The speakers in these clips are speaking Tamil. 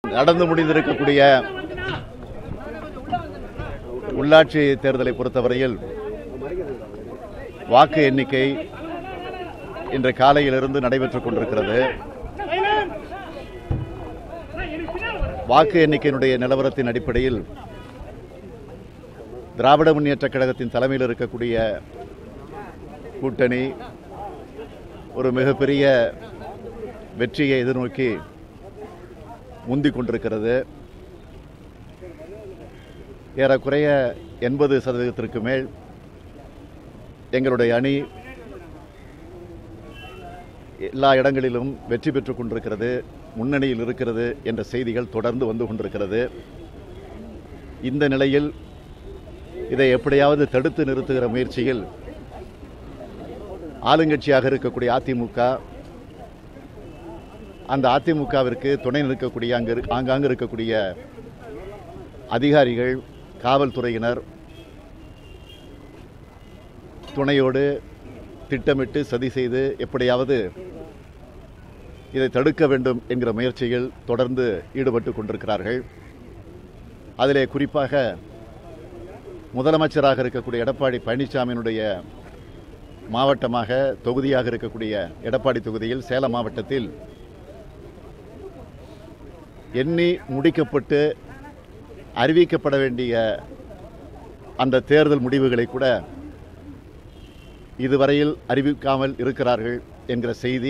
நடந்து முடிந்திருக்கக்கூடிய உள்ளாட்சி தேர்தலை பொறுத்தவரையில் வாக்கு எண்ணிக்கை இன்று காலையிலிருந்து நடைபெற்றுக் கொண்டிருக்கிறது வாக்கு எண்ணிக்கையினுடைய நிலவரத்தின் அடிப்படையில் திராவிட முன்னேற்றக் கழகத்தின் தலைமையில் இருக்கக்கூடிய கூட்டணி ஒரு மிகப்பெரிய வெற்றியை எதிர்நோக்கி முந்திக் கொண்டிருக்கிறது ஏறக்குறைய எண்பது சதவீதத்திற்கு மேல் எங்களுடைய அணி எல்லா இடங்களிலும் வெற்றி பெற்றுக் கொண்டிருக்கிறது முன்னணியில் இருக்கிறது என்ற செய்திகள் தொடர்ந்து வந்து கொண்டிருக்கிறது இந்த நிலையில் இதை எப்படியாவது தடுத்து நிறுத்துகிற முயற்சியில் ஆளுங்கட்சியாக இருக்கக்கூடிய அதிமுக அந்த அதிமுகவிற்கு துணை நிற்கக்கூடிய அங்கு இரு- ஆங்காங்கு இருக்கக்கூடிய அதிகாரிகள் காவல்துறையினர் துணையோடு திட்டமிட்டு சதி செய்து எப்படியாவது இதை தடுக்க வேண்டும் என்கிற முயற்சியில் தொடர்ந்து ஈடுபட்டு கொண்டிருக்கிறார்கள் அதிலே குறிப்பாக முதலமைச்சராக இருக்கக்கூடிய எடப்பாடி பழனிசாமியினுடைய மாவட்டமாக தொகுதியாக இருக்கக்கூடிய எடப்பாடி தொகுதியில் சேலம் மாவட்டத்தில் எண்ணி முடிக்கப்பட்டு அறிவிக்கப்பட வேண்டிய அந்த தேர்தல் முடிவுகளை கூட இதுவரையில் அறிவிக்காமல் இருக்கிறார்கள் என்கிற செய்தி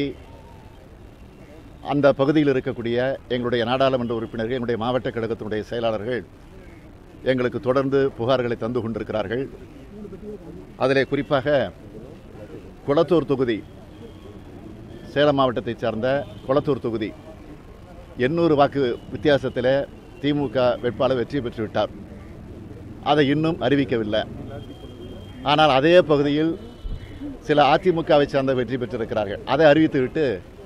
அந்த பகுதியில் இருக்கக்கூடிய எங்களுடைய நாடாளுமன்ற உறுப்பினர்கள் எங்களுடைய மாவட்ட கழகத்தினுடைய செயலாளர்கள் எங்களுக்கு தொடர்ந்து புகார்களை தந்து கொண்டிருக்கிறார்கள் அதிலே குறிப்பாக குளத்தூர் தொகுதி சேலம் மாவட்டத்தைச் சார்ந்த குளத்தூர் தொகுதி எண்ணூறு வாக்கு வித்தியாசத்தில் திமுக வேட்பாளர் வெற்றி பெற்று விட்டார் அதை இன்னும் அறிவிக்கவில்லை ஆனால் அதே பகுதியில் சில அதிமுகவை சார்ந்த வெற்றி பெற்றிருக்கிறார்கள் அதை அறிவித்துவிட்டு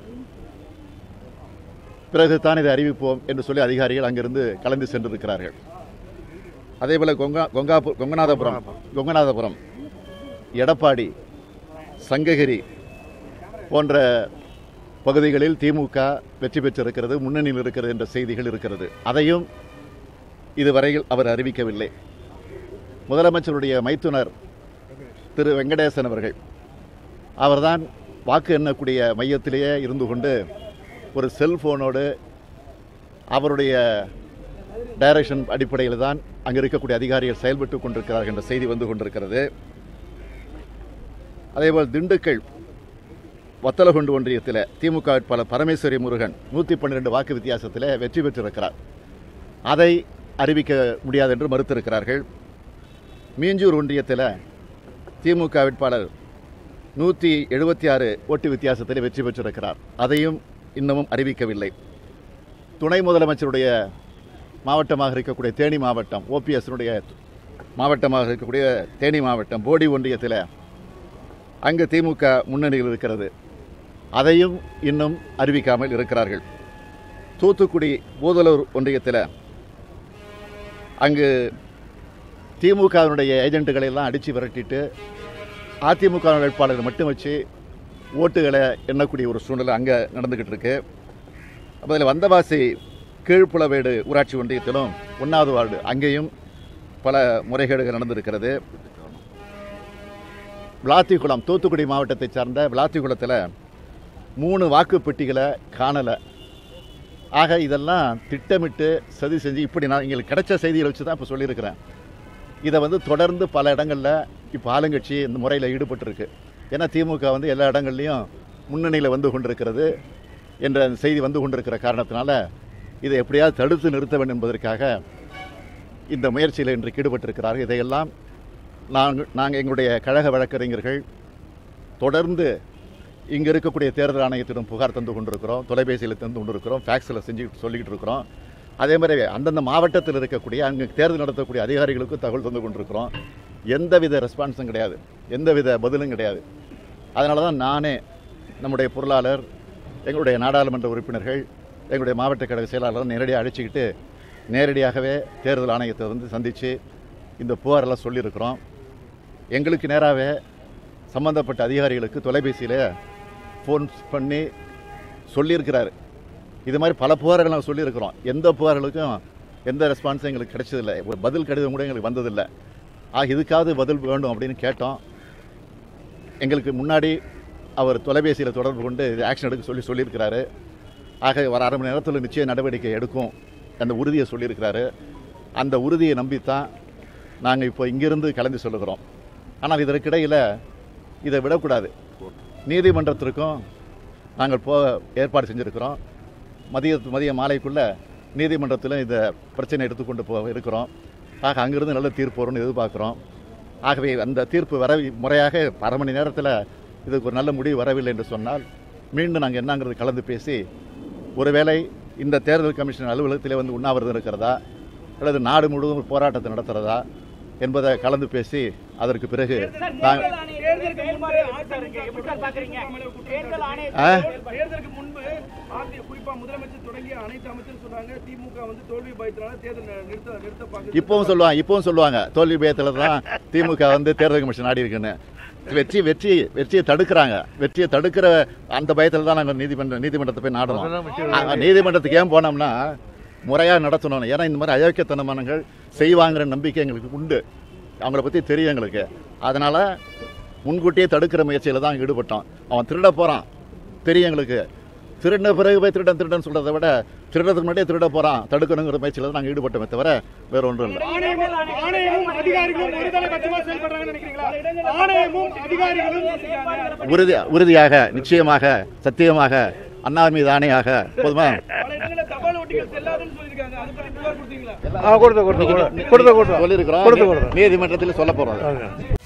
பிறகு தான் இதை அறிவிப்போம் என்று சொல்லி அதிகாரிகள் அங்கிருந்து கலந்து சென்றிருக்கிறார்கள் அதேபோல் கொங்கா கொங்காபு கொங்கநாதபுரம் கொங்கநாதபுரம் எடப்பாடி சங்ககிரி போன்ற பகுதிகளில் திமுக வெற்றி பெற்றிருக்கிறது முன்னணியில் இருக்கிறது என்ற செய்திகள் இருக்கிறது அதையும் இதுவரையில் அவர் அறிவிக்கவில்லை முதலமைச்சருடைய மைத்துனர் திரு வெங்கடேசன் அவர்கள் அவர்தான் வாக்கு எண்ணக்கூடிய மையத்திலேயே இருந்து கொண்டு ஒரு செல்போனோடு அவருடைய டைரக்ஷன் அடிப்படையில் தான் அங்கே இருக்கக்கூடிய அதிகாரிகள் செயல்பட்டு கொண்டிருக்கிறார்கள் என்ற செய்தி வந்து கொண்டிருக்கிறது அதேபோல் திண்டுக்கல் வத்தலகுண்டு ஒன்றியத்தில் திமுக வேட்பாளர் பரமேஸ்வரி முருகன் நூற்றி பன்னிரெண்டு வாக்கு வித்தியாசத்தில் வெற்றி பெற்றிருக்கிறார் அதை அறிவிக்க முடியாது என்று மறுத்திருக்கிறார்கள் மீஞ்சூர் ஒன்றியத்தில் திமுக வேட்பாளர் நூற்றி எழுபத்தி ஆறு ஓட்டு வித்தியாசத்தில் வெற்றி பெற்றிருக்கிறார் அதையும் இன்னமும் அறிவிக்கவில்லை துணை முதலமைச்சருடைய மாவட்டமாக இருக்கக்கூடிய தேனி மாவட்டம் ஓபிஎஸ்னுடைய மாவட்டமாக இருக்கக்கூடிய தேனி மாவட்டம் போடி ஒன்றியத்தில் அங்கு திமுக முன்னணியில் இருக்கிறது அதையும் இன்னும் அறிவிக்காமல் இருக்கிறார்கள் தூத்துக்குடி பூதலூர் ஒன்றியத்தில் அங்கு திமுகவினுடைய ஏஜென்ட்டுகளை எல்லாம் அடித்து விரட்டிட்டு அதிமுக வேட்பாளரை மட்டும் வச்சு ஓட்டுகளை எண்ணக்கூடிய ஒரு சூழ்நிலை அங்கே நடந்துக்கிட்டு இருக்கு அப்போ அதில் வந்தவாசி கீழ்ப்புலவேடு ஊராட்சி ஒன்றியத்திலும் ஒன்றாவது வார்டு அங்கேயும் பல முறைகேடுகள் நடந்திருக்கிறது விளாத்திக்குளம் தூத்துக்குடி மாவட்டத்தை சார்ந்த விளாத்திக்குளத்தில் மூணு வாக்கு பெட்டிகளை காணலை ஆக இதெல்லாம் திட்டமிட்டு சதி செஞ்சு இப்படி நான் எங்களுக்கு கிடைச்ச செய்திகளை வச்சு தான் இப்போ சொல்லியிருக்கிறேன் இதை வந்து தொடர்ந்து பல இடங்களில் இப்போ ஆளுங்கட்சி இந்த முறையில் ஈடுபட்டிருக்கு ஏன்னா திமுக வந்து எல்லா இடங்கள்லையும் முன்னணியில் வந்து கொண்டிருக்கிறது என்ற அந்த செய்தி வந்து கொண்டிருக்கிற காரணத்தினால இதை எப்படியாவது தடுத்து நிறுத்த வேண்டும் என்பதற்காக இந்த முயற்சியில் இன்றைக்கு ஈடுபட்டிருக்கிறார்கள் இதையெல்லாம் நாங்கள் நாங்கள் எங்களுடைய கழக வழக்கறிஞர்கள் தொடர்ந்து இங்கே இருக்கக்கூடிய தேர்தல் ஆணையத்திடம் புகார் தந்து கொண்டிருக்கிறோம் தொலைபேசியில் தந்து கொண்டிருக்கிறோம் ஃபேக்ஸில் செஞ்சு சொல்லிக்கிட்டு இருக்கிறோம் அதே மாதிரி அந்தந்த மாவட்டத்தில் இருக்கக்கூடிய அங்கே தேர்தல் நடத்தக்கூடிய அதிகாரிகளுக்கும் தகவல் தந்து கொண்டிருக்கிறோம் எந்தவித ரெஸ்பான்ஸும் கிடையாது எந்தவித பதிலும் கிடையாது அதனால தான் நானே நம்முடைய பொருளாளர் எங்களுடைய நாடாளுமன்ற உறுப்பினர்கள் எங்களுடைய மாவட்ட கழக செயலாளர் நேரடியாக அழைச்சிக்கிட்டு நேரடியாகவே தேர்தல் ஆணையத்தை வந்து சந்தித்து இந்த புகாரெல்லாம் சொல்லியிருக்கிறோம் எங்களுக்கு நேராகவே சம்பந்தப்பட்ட அதிகாரிகளுக்கு தொலைபேசியில் ஃபோன் பண்ணி சொல்லியிருக்கிறார் இது மாதிரி பல புகார்கள் நாங்கள் சொல்லியிருக்கிறோம் எந்த புகார்களுக்கும் எந்த ரெஸ்பான்ஸும் எங்களுக்கு கிடைச்சதில்லை ஒரு பதில் கடிதம் கூட எங்களுக்கு வந்ததில்லை ஆக இதுக்காவது பதில் வேண்டும் அப்படின்னு கேட்டோம் எங்களுக்கு முன்னாடி அவர் தொலைபேசியில் தொடர்பு கொண்டு இது ஆக்ஷன் எடுக்க சொல்லி சொல்லியிருக்கிறாரு ஆக வர அரை மணி நேரத்தில் நிச்சய நடவடிக்கை எடுக்கும் அந்த உறுதியை சொல்லியிருக்கிறாரு அந்த உறுதியை நம்பித்தான் நாங்கள் இப்போ இங்கிருந்து கிளம்பி சொல்லுகிறோம் ஆனால் இதற்கிடையில் இதை விடக்கூடாது நீதிமன்றத்திற்கும் நாங்கள் போக ஏற்பாடு செஞ்சுருக்கிறோம் மதிய மதிய மாலைக்குள்ளே நீதிமன்றத்தில் இந்த பிரச்சனை எடுத்துக்கொண்டு போக இருக்கிறோம் ஆக அங்கிருந்து நல்ல தீர்ப்பு வரும்னு எதிர்பார்க்குறோம் ஆகவே அந்த தீர்ப்பு வர முறையாக அரை மணி நேரத்தில் இதுக்கு ஒரு நல்ல முடிவு வரவில்லை என்று சொன்னால் மீண்டும் நாங்கள் என்னங்கிறது கலந்து பேசி ஒருவேளை இந்த தேர்தல் கமிஷன் அலுவலகத்திலே வந்து உண்ணாவிரதம் இருக்கிறதா அல்லது நாடு முழுவதும் ஒரு போராட்டத்தை நடத்துகிறதா என்பதை கலந்து பேசி அதற்கு பிறகு நாங்கள் தேர்தலுக்கு முன்பு அதிமுக தேர்தல் ஆ? தேர்தலுக்கு முன்பு ஆதி- குறிப்பா முதலமைச்சர் தொடங்கிய அனைத்து அமைச்சரும் சொன்னாங்க திமுக வந்து தோல்வி பயத்தினால தேர்தல் நி- நிறுத்த நிறுத்த பாக்குது இப்பவும் சொல்லுவாங்க இப்பவும் சொல்லுவாங்க தோல்வி பயத்தில் தான் திமுக வந்து தேர்தல் கமிஷன் ஆடி இருக்குன்னு வெற்றி வெற்றி வெற்றியை தடுக்கிறாங்க வெற்றியை தடுக்கிற அந்த பயத்தில் தான் நாங்கள் நீதிமன்ற நீதிமன்றத்தை போய் நாடணும் ஆ, நீதிமன்றத்துக்கு ஏன் போனோம்னா முறையாக நடத்தணும் ஏன்னா இந்த மாதிரி அயோக்கியத்தனமானங்கள் செய்வாங்கிற நம்பிக்கை எங்களுக்கு உண்டு அவங்கள பற்றி தெரியும் எங்களுக்கு அதனால் முன்கூட்டியே தடுக்கிற முயற்சியில் தான் ஈடுபட்டோம் அவன் திருட போகிறான் தெரியும் எங்களுக்கு திருடின பிறகு போய் திருடன் திருடன் சொல்கிறத விட திருடத்துக்கு முன்னாடியே திருட போகிறான் தடுக்கணுங்கிற முயற்சியில் தான் நாங்கள் ஈடுபட்டோமே தவிர வேற ஒன்றும் இல்லை ஆணையமும் ஆணையமும் அதிகாரிகளும் ஒருதலை பட்சமா செயல்படுறாங்கன்னு நினைக்கிறீங்களா ஆணையமும் அதிகாரிகளும் உறுதி உறுதியாக நிச்சயமாக சத்தியமாக அண்ணா மீது ஆணையாக போதுமா பல இடங்களில் தபால் ஓட்டிகள் செல்லாதுன்னு சொல்லியிருக்காங்க அதை பத்தி புகார் கொடுத்தீங்களா கொடுத்து கொடுத்து கொடுத்து கொடுத்து சொல்லியிருக்கிறோம் கொடுத்து கொடுத்து நீதிமன்றத்தில் சொல்ல போகிறோம்